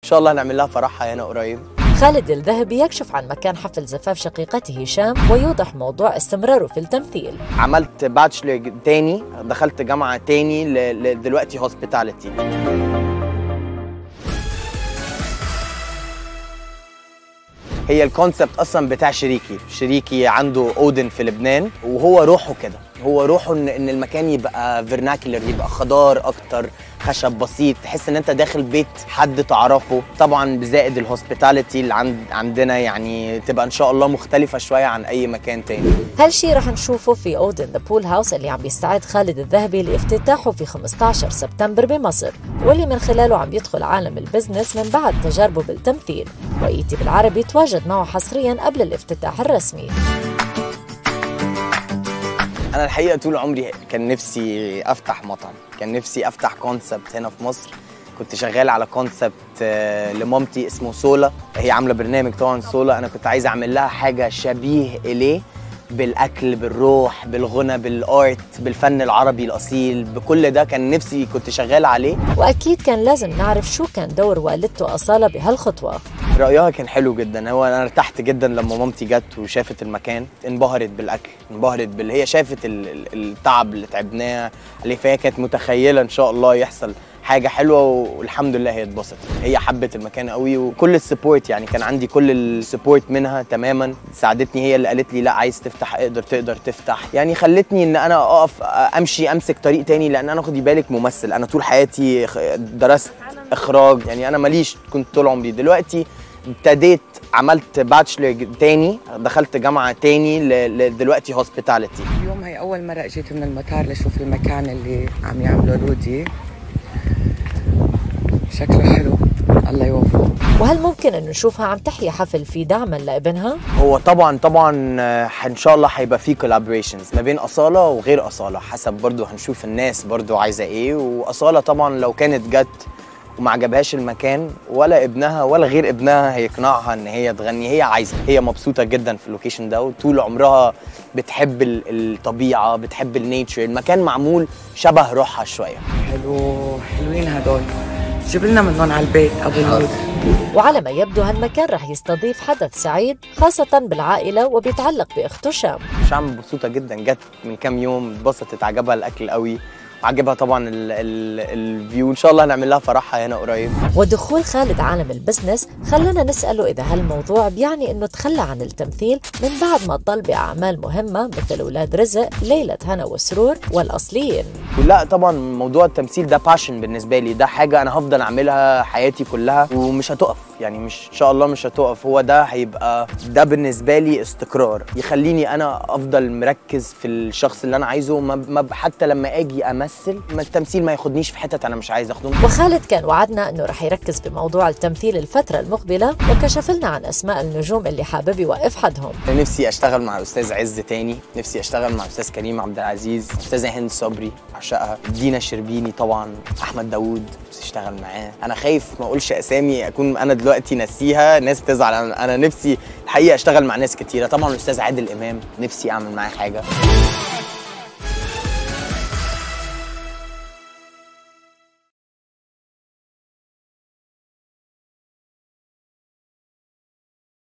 شاء الله هنعمل لها فرحها هنا قريب خالد الذهبي يكشف عن مكان حفل زفاف شقيقته هشام ويوضح موضوع استمراره في التمثيل عملت باتشلر تاني دخلت جامعه تاني ل- ل- دلوقتي هوسبيتاليتي هي الكونسبت اصلا بتاع شريكي شريكي عنده اودن في لبنان وهو روحه كده هو روحه ان ان المكان يبقى فيرناكلر يبقى خضار اكتر خشب بسيط تحس ان انت داخل بيت حد تعرفه طبعا بزائد الهوسبيتاليتي اللي عند عندنا يعني تبقى ان شاء الله مختلفه شويه عن اي مكان تاني هالشي رح نشوفه في اودن ذا بول هاوس اللي عم بيستعد خالد الذهبي لافتتاحه في 15 سبتمبر بمصر واللي من خلاله عم يدخل عالم البزنس من بعد تجاربه بالتمثيل وايتي بالعربي تواجد معه حصريا قبل الافتتاح الرسمي انا الحقيقه طول عمري كان نفسي افتح مطعم كان نفسي افتح كونسبت هنا في مصر كنت شغال على كونسبت لمامتي اسمه سولا هي عامله برنامج طبعا سولا انا كنت عايز اعمل لها حاجه شبيه اليه بالاكل بالروح بالغنى بالارت بالفن العربي الاصيل بكل ده كان نفسي كنت شغال عليه واكيد كان لازم نعرف شو كان دور والدته اصاله بهالخطوه رأيها كان حلو جدا هو انا ارتحت جدا لما مامتي جت وشافت المكان انبهرت بالاكل انبهرت بال هي شافت ال... ال- التعب اللي تعبناه عليه فهي كانت متخيله ان شاء الله يحصل حاجه حلوه والحمد لله هي اتبسطت هي حبت المكان قوي وكل السبورت يعني كان عندي كل السبورت منها تماما ساعدتني هي اللي قالت لي لا عايز تفتح اقدر تقدر تفتح يعني خلتني ان انا اقف امشي امسك طريق تاني لان انا خدي بالك ممثل انا طول حياتي خ- درست اخراج يعني انا ماليش كنت طول عمري دلوقتي ابتديت عملت باتشلر تاني دخلت جامعه تاني ل- ل- دلوقتي هوسبيتاليتي اليوم هي أول مرة أجيت من المطار لشوف المكان اللي عم يعمله رودي شكله حلو الله يوفقه وهل ممكن انه نشوفها عم تحيي حفل في دعما لابنها هو طبعا طبعا آه، ان شاء الله هيبقى في كولابوريشنز ما بين اصاله وغير اصاله حسب برضو هنشوف الناس برضو عايزه ايه واصاله طبعا لو كانت جت وما عجبهاش المكان ولا ابنها ولا غير ابنها هيقنعها ان هي تغني هي عايزه هي مبسوطه جدا في اللوكيشن ده وطول عمرها بتحب ال- الطبيعه بتحب النيتشر المكان معمول شبه روحها شويه حلو حلوين هدول جيب لنا منهم على البيت أبو نور وعلى ما يبدو هالمكان رح يستضيف حدث سعيد خاصة بالعائلة وبيتعلق بأخته شام شام مبسوطه جدا جت من كام يوم اتبسطت عجبها الاكل قوي وعجبها طبعا ال- ال- الفيو ان شاء الله هنعمل لها فرحها هنا قريب ودخول خالد عالم البزنس خلنا نسأله إذا هالموضوع بيعني إنه تخلى عن التمثيل من بعد ما ضل بأعمال مهمة مثل أولاد رزق ليلة هنا وسرور والأصليين لا طبعا موضوع التمثيل ده باشن بالنسبه لي ده حاجه انا هفضل اعملها حياتي كلها ومش هتقف يعني مش ان شاء الله مش هتقف هو ده هيبقى ده بالنسبه لي استقرار يخليني انا افضل مركز في الشخص اللي انا عايزه ما ما ب- حتى لما اجي امثل ما التمثيل ما ياخدنيش في حتت انا مش عايز اخده وخالد كان وعدنا انه رح يركز بموضوع التمثيل الفترة المقبلة وكشف لنا عن اسماء النجوم اللي حابب يوقف حدهم نفسي اشتغل مع استاذ عز تاني نفسي اشتغل مع استاذ كريم عبد العزيز استاذه هند صبري بعشقها دينا شربيني طبعا احمد داوود نفسي اشتغل معاه انا خايف ما اقولش اسامي اكون انا دلوقتي ناسيها ناس تزعل انا أنا نفسي الحقيقه اشتغل مع ناس كتيره طبعا الاستاذ عادل امام نفسي اعمل معاه حاجه